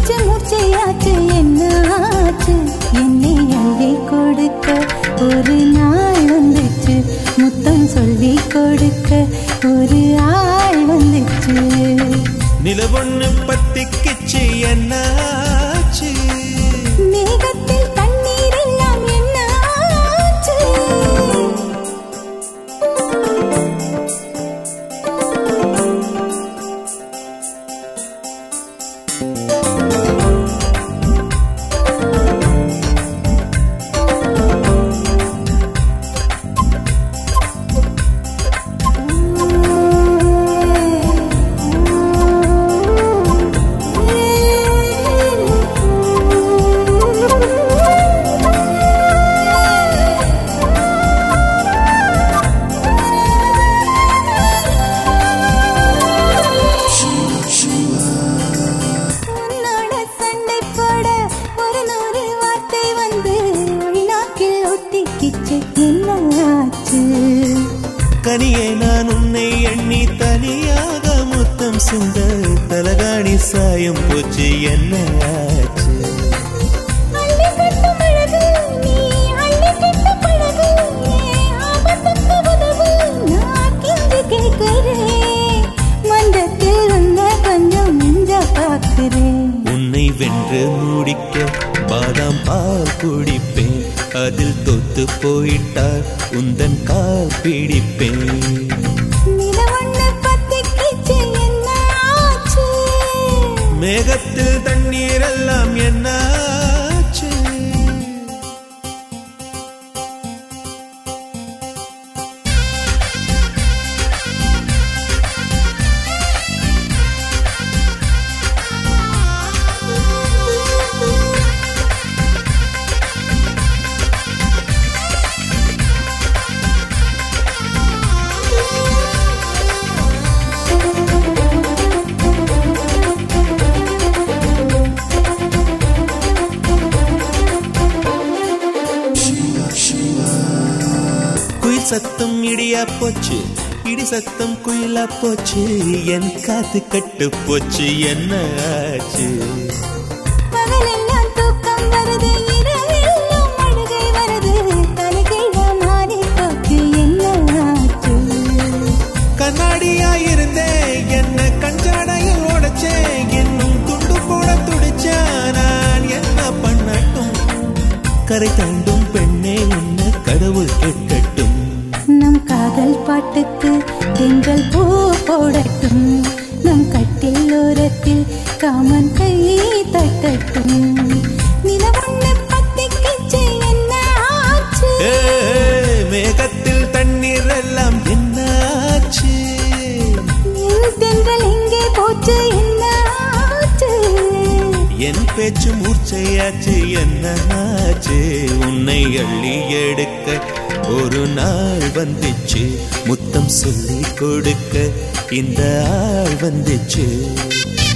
பேச்சு மூச்சையாச்சு என்ன ஆச்சு என்னை அள்ளி கொடுக்க ஒரு நாள் வந்துச்சு முத்தம் சொல்லி கொடுக்க ஒரு ஆள் வந்துச்சு நிலவொண்ணு பத்திக்கிச்சு என்னாச்சு மேகத்தில் தண்ணீர் எல்லாம் என்ன ஆச்சு உன்னோட சண்டை போட ஒரு நூறு வார்த்தை வந்து உள்நாக்கில் ஒட்டிக்கிச்சு என்ன ஆச்சு கனியே நான் உன்னை எண்ணி தனியாக முத்தம் சிந்த தலகாணி சாயம் போச்சு என்ன ஆச்சு அள்ளி கட்டும் அழகு நீ அள்ளி கட்டும் பழகு ஏன் ஆபத்துக்கு உதவு நான் கெஞ்சி கேட்கிறேன் மந்தத்தில் உன்னை கொஞ்சம் மிஞ்ச பார்க்கிறேன் உன்னை வென்று முடிக்க பாதாம் பால் குடிப்பேன் அதில் தொத்து போயிட்டார் உந்தன் கால் பிடிப்பேன் நிலவொண்ணு பத்திக்கிச்சு என்ன ஆச்சு மேகத்தில் தண்ணீர் எல்லாம் என்னாச்சு குயில் சத்தம் இடியா போச்சு இடி சத்தம் குயிலா போச்சு என் காத்து கட்டு போச்சு என்ன ஆச்சு பகலெல்லாம் தூக்கம் வருது இரவெல்லாம் அழுகை வருது தலைகீழ மாறி போச்சு என்ன ஆச்சு கண்ணாடியா இருந்தேன் என்ன கஞ்சாடையில் உடைச்சேன் இன்னும் துண்டு போட துடிச்சா நான் என்ன பண்ணட்டும் கரை தாண்டும் பெண்ணே என்ன கடவுள் கேட்கட்டும் நம் காதல் பாட்டுக்கு தென்றல் பூ போடட்டும் நம் கட்டில் ஓரத்தில் காமன் கை தட்டட்டும் நிலவொண்ணு பத்திக்கிச்சு என்ன ஆச்சு ஏ, மேகத்தில் தண்ணீர் எல்லாம் என்னாச்சு என் தென்றல் எங்கே போச்சு என்ன ஆச்சு என் பேச்சு மூர்ச்சையாச்சு என்ன ஆச்சு உன்னை அள்ளி எடுக்க ஒரு நாள் வந்துச்சு முத்தம் சொல்லி கொடுக்க இந்த ஆள் வந்துச்சு